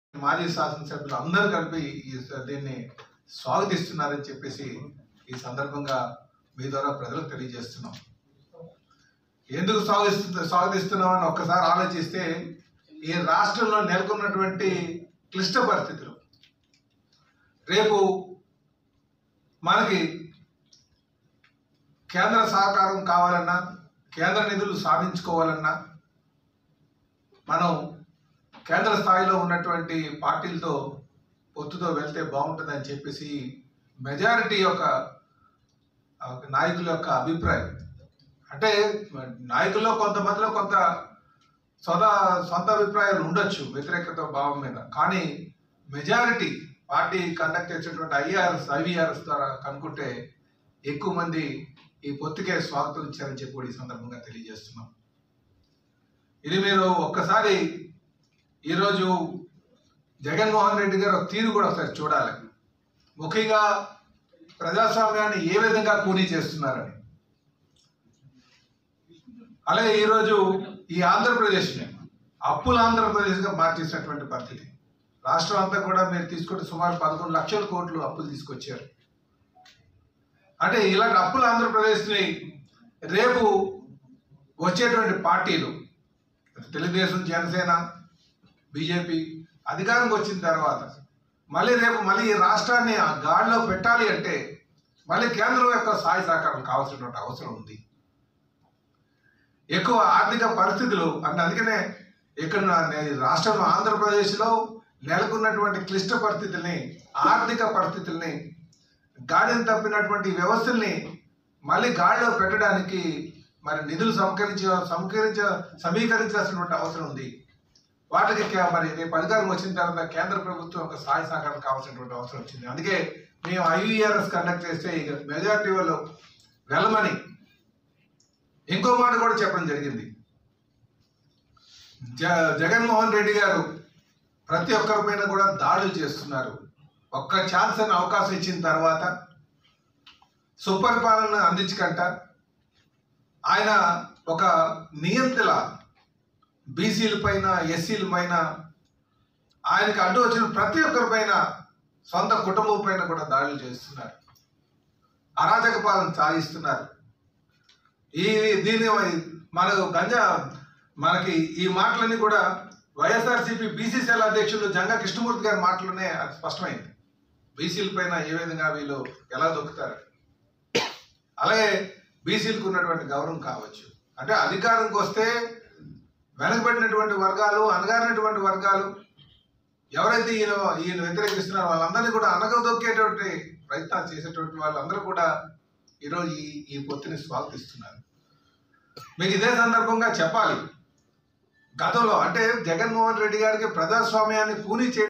మాజీ శాసనసభ్యులు అందరూ కలిపి ఈ స- దీన్ని స్వాగతిస్తున్నారని చెప్పేసి ఈ సందర్భంగా మీ ద్వారా ప్రజలకు తెలియజేస్తున్నాం ఎందుకు స్వాగతిస్తు స్వాగతిస్తున్నామని ఒక్కసారి ఆలోచిస్తే ఈ రాష్ట్రంలో నెలకొన్నటువంటి క్లిష్ట పరిస్థితులు రేపు మనకి కేంద్ర సహకారం కావాలన్నా కేంద్ర నిధులు సాధించుకోవాలన్నా మనం కేంద్ర స్థాయిలో ఉన్నటువంటి పార్టీలతో పొత్తుతో వెళ్తే బాగుంటుందని చెప్పేసి మెజారిటీ యొక్క ఆ, నాయకుల యొక్క అభిప్రాయం అంటే నాయకుల్లో కొంతమందిలో కొంత సొంత సొంత అభిప్రాయాలు ఉండొచ్చు వ్యతిరేకత భావం మీద కానీ మెజారిటీ పార్టీ కండక్ట్ చేసేటువంటి ఐఆర్ఎస్ ఐవీఆర్ఎస్ ద్వారా కనుక్కుంటే ఎక్కువ మంది ఈ పొత్తుకే స్వాగతం ఇచ్చారని చెప్పి కూడా ఈ సందర్భంగా తెలియజేస్తున్నాం ఇది మీరు ఒక్కసారి ఈరోజు జగన్మోహన్ రెడ్డి గారు ఒక తీరు కూడా ఒకసారి చూడాలి ముఖ్యంగా ప్రజాస్వామ్యాన్ని ఏ విధంగా కూనీ చేస్తున్నారని అలాగే ఈరోజు ఈ ఆంధ్రప్రదేశ్ని అప్పుల ఆంధ్రప్రదేశ్గా మార్చేసినటువంటి పరిస్థితి రాష్ట్రం అంతా కూడా మీరు తీసుకుంటే సుమారు పదకొండు లక్షల కోట్లు అప్పులు తీసుకొచ్చారు అంటే ఇలాంటి అప్పుల ఆంధ్రప్రదేశ్ని రేపు వచ్చేటువంటి పార్టీలు తెలుగుదేశం జనసేన బీజేపీ అధికారంకి వచ్చిన తర్వాత మళ్ళీ రేపు మళ్ళీ ఈ రాష్ట్రాన్ని ఆ గాడిలో పెట్టాలి అంటే మళ్ళీ కేంద్రం యొక్క సహాయ సహకారం కావాల్సినటువంటి అవసరం ఉంది ఎక్కువ ఆర్థిక పరిస్థితులు అంటే అందుకనే ఇక్కడ నా- నే- రాష్ట్రం ఆంధ్రప్రదేశ్లో నెలకొన్నటువంటి క్లిష్ట పరిస్థితుల్ని ఆర్థిక పరిస్థితుల్ని గాడిని తప్పినటువంటి వ్యవస్థల్ని మళ్ళీ గాడిలో పెట్టడానికి మరి నిధులు సమకరించ సమకరించ సమీకరించాల్సినటువంటి అవసరం ఉంది వాటికి కే- మరి రేపు అధికారం వచ్చిన తర్వాత కేంద్ర ప్రభుత్వం యొక్క సహాయ సహకారం కావాల్సినటువంటి అవసరం వచ్చింది అందుకే మేము ఐవీఆర్ఎస్ కండక్ట్ చేస్తే ఇక మెజారిటీ వాళ్ళు వెళ్ళమని ఇంకో మాట కూడా చెప్పడం జరిగింది జ జగన్మోహన్ రెడ్డి గారు ప్రతి ఒక్కరి పైన కూడా దాడులు చేస్తున్నారు ఒక్క ఛాన్స్ అని అవకాశం ఇచ్చిన తర్వాత సుపరిపాలన అందించకంట ఆయన ఒక నియంత్రణ బీసీల పైన ఎస్సీల పైన ఆయనకు అడ్డు వచ్చిన ప్రతి ఒక్కరి పైన సొంత కుటుంబం పైన కూడా దాడులు చేస్తున్నారు అరాచక పాలన సాగిస్తున్నారు ఈ దీని మనకు గంజా మనకి ఈ మాటలన్నీ కూడా వైఎస్ఆర్సీపీ బీసీసీఎల్ అధ్యక్షులు జంగా కృష్ణమూర్తి గారి మాటలోనే అది స్పష్టమైంది బీసీల పైన ఏ విధంగా వీళ్ళు ఎలా దొక్కుతారు అలాగే బీసీలకు ఉన్నటువంటి గౌరవం కావచ్చు అంటే అధికారంకి వస్తే వెనకబడినటువంటి వర్గాలు అనగారినటువంటి వర్గాలు ఎవరైతే ఈయన ఈయన వ్యతిరేకిస్తున్నారో వాళ్ళందరినీ కూడా అనగదొక్కేటువంటి ప్రయత్నాలు చేసేటువంటి వాళ్ళందరూ కూడా ఈరోజు ఈ ఈ పొత్తుని స్వాగతిస్తున్నారు మీకు ఇదే సందర్భంగా చెప్పాలి గతంలో అంటే జగన్మోహన్ రెడ్డి గారికి ప్రజాస్వామ్యాన్ని కూనీ చేయడం